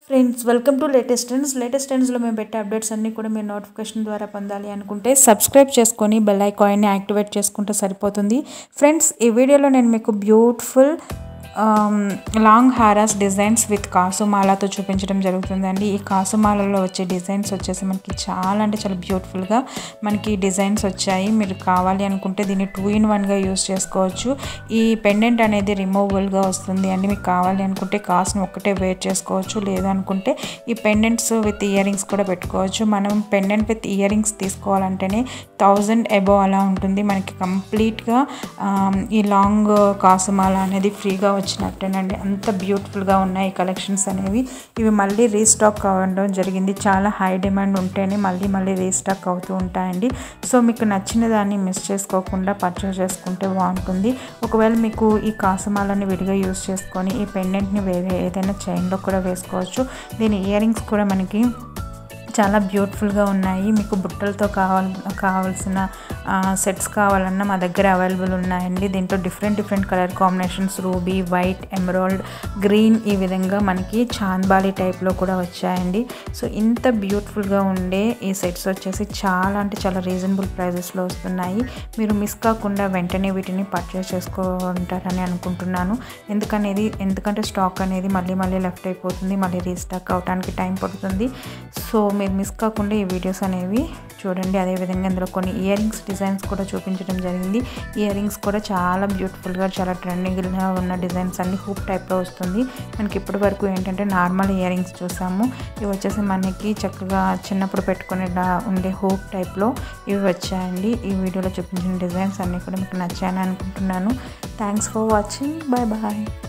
friends welcome to latest trends latest ట్రెండ్స్లో మేము పెట్టే అప్డేట్స్ అన్నీ కూడా మీరు నోటిఫికేషన్ ద్వారా పొందాలి అనుకుంటే సబ్స్క్రైబ్ చేసుకొని బెల్ ఐకాన్ని యాక్టివేట్ చేసుకుంటే సరిపోతుంది ఫ్రెండ్స్ ఈ వీడియోలో నేను మీకు బ్యూటిఫుల్ లాంగ్ హారాస్ డిజైన్స్ విత్ కాసుమాలతో చూపించడం జరుగుతుందండి ఈ కాసుమాలలో వచ్చే డిజైన్స్ వచ్చేసి మనకి చాలా అంటే చాలా బ్యూటిఫుల్గా మనకి డిజైన్స్ వచ్చాయి మీరు కావాలి అనుకుంటే దీన్ని టూ ఇన్ వన్గా యూస్ చేసుకోవచ్చు ఈ పెండెంట్ అనేది రిమూవబుల్గా వస్తుంది అండి మీకు కావాలి అనుకుంటే కాస్ట్ని ఒక్కటే వేర్ చేసుకోవచ్చు లేదు అనుకుంటే ఈ పెండెంట్స్ విత్ ఇయర్ రింగ్స్ కూడా పెట్టుకోవచ్చు మనం పెండెంట్ విత్ ఇయర్ రింగ్స్ తీసుకోవాలంటేనే థౌజండ్ అబోవ్ అలా ఉంటుంది మనకి కంప్లీట్గా ఈ లాంగ్ కాసుమాల అనేది ఫ్రీగా వచ్చినట్టేనండి అంత బ్యూటిఫుల్గా ఉన్నాయి కలెక్షన్స్ అనేవి ఇవి మళ్ళీ రీస్టాక్ అవ్వడం జరిగింది చాలా హై డిమాండ్ ఉంటేనే మళ్ళీ మళ్ళీ రీస్టాక్ అవుతూ ఉంటాయండి సో మీకు నచ్చిన దాన్ని మిస్ చేసుకోకుండా పర్చేస్ చేసుకుంటే బాగుంటుంది ఒకవేళ మీకు ఈ కాసుమాలని విడిగా యూస్ చేసుకొని ఈ పెండెంట్ని వేరే ఏదైనా చైన్లో కూడా వేసుకోవచ్చు దీని ఇయర్ రింగ్స్ కూడా మనకి చాలా బ్యూటిఫుల్గా ఉన్నాయి మీకు బుట్టలతో కావాలి కావాల్సిన సెట్స్ కావాలన్నా మా దగ్గర అవైలబుల్ ఉన్నాయండి దీంట్లో different different colour combinations ruby white emerald green ఈ విధంగా మనకి చాంద్బాలి టైప్లో కూడా వచ్చాయండి సో ఇంత బ్యూటిఫుల్గా ఉండే ఈ సెట్స్ వచ్చేసి చాలా అంటే చాలా రీజనబుల్ ప్రైజెస్లో వస్తున్నాయి మీరు మిస్ కాకుండా వెంటనే వీటిని పర్చేస్ చేసుకుంటారని అనుకుంటున్నాను ఎందుకనేది ఎందుకంటే స్టాక్ అనేది మళ్ళీ మళ్ళీ లెఫ్ట్ అయిపోతుంది మళ్ళీ రీస్టాక్ అవడానికి టైం పడుతుంది సో మీరు మిస్ కాకుండా ఈ వీడియోస్ అనేవి చూడండి అదేవిధంగా ఇందులో కొన్ని ఇయర్ రింగ్స్ డిజైన్స్ కూడా చూపించడం జరిగింది ఇయర్ రింగ్స్ కూడా చాలా బ్యూటిఫుల్గా చాలా ట్రెండింగ్గా ఉన్న డిజైన్స్ అన్ని హూప్ టైప్లో వస్తుంది మనకి ఇప్పటి వరకు ఏంటంటే నార్మల్ ఇయర్ రింగ్స్ చూసాము ఇవి వచ్చేసి మనకి చక్కగా చిన్నప్పుడు పెట్టుకునే ఉండే హూప్ టైప్లో ఇవి వచ్చాయండి ఈ వీడియోలో చూపించిన డిజైన్స్ అన్నీ కూడా మీకు నచ్చాయని అనుకుంటున్నాను thanks for watching bye bye